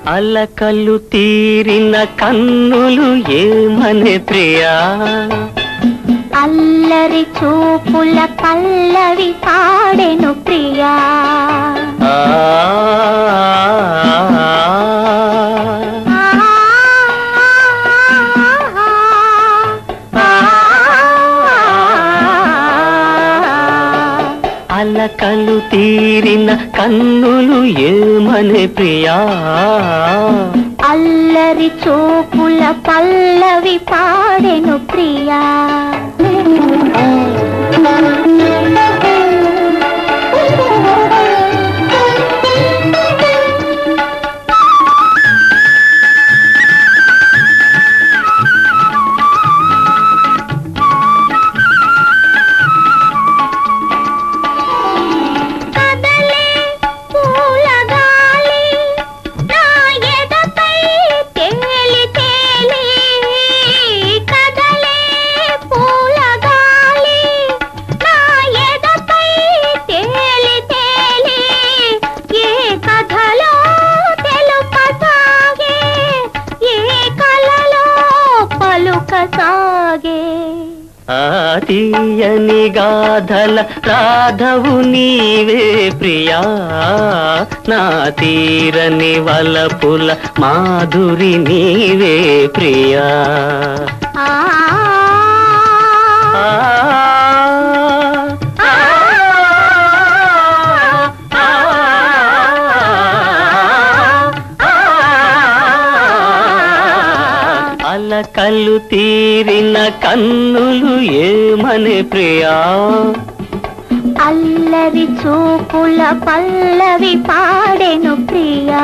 అలకలు తీరిన కన్నులు ఏమనే ప్రియా అల్లరి చూపుల పల్లవి పాడెను ప్రియా ఆ, అలకలు తీరిన కన్నులు ఏమనే ప్రియా అల్లరి చూపుల పల్లవి పాడెను ప్రియా కదలే పూల గాలి నా ఎదపై తేలి తేలి కదలే పూల గాలి నా ఎదపై తేలి తేలి ఏ కథలో తెలుపసాగే ఏ కలలో పలుకసాగే ఆ తీయని గాథల రాధవు నీవే ప్రియా నా తీరని వలపుల మాధురి నీవే ప్రియా ఆ ఆ, ఆ, అలకలు తీరిన కన్నులు ఏమని ప్రియా అల్లరి చూపుల పల్లవి పాడెను ప్రియా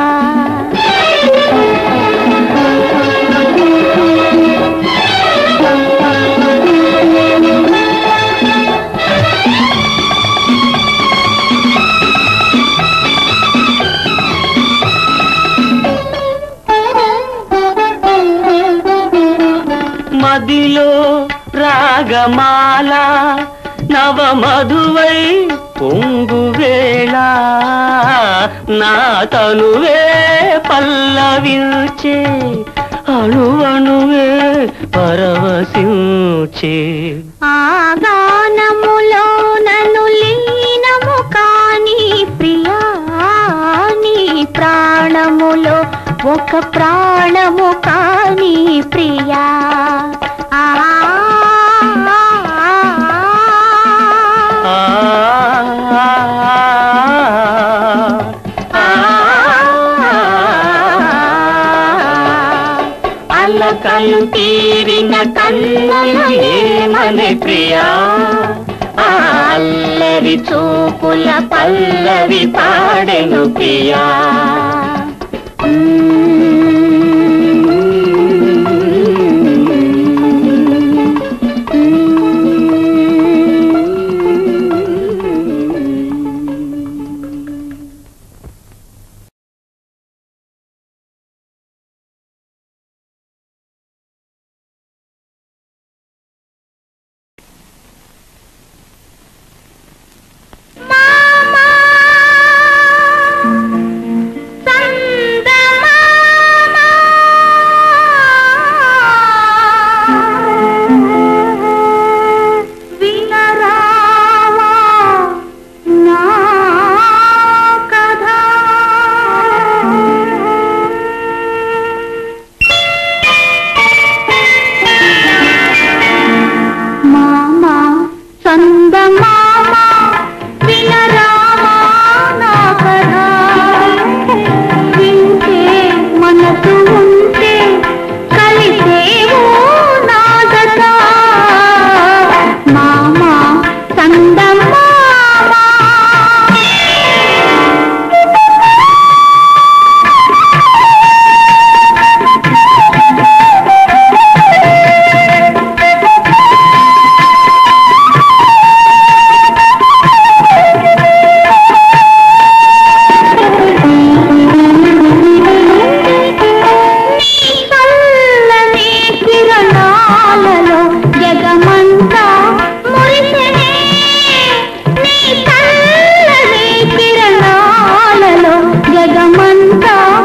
మదిలో రాగమాల నవ మధువై పొంగు వేళ నా తనువే పల్లవించే అణువణువే పరవశించే ఆ గానములో నన్ను లీనము కాని ప్రియా నీ ప్రాణములో ఒక ప్రాణము కాని ప్రియా ఆ ఆ, అల్లకలు తీరిన కన్నులు ఏమని ప్రియా ఆ అల్లరి చూపుల పల్లవి పాడెను ప్రియా వినరావా నా కథ మామా చందమామా వినరావా నా కథ వింటే మనసు ఉంటే కలిసేవు నా గత మామా చందమామా చల్లని కిరణాలలో జగమంతా మురిసెనే నీ చల్లని కిరణాలలో జగమంతా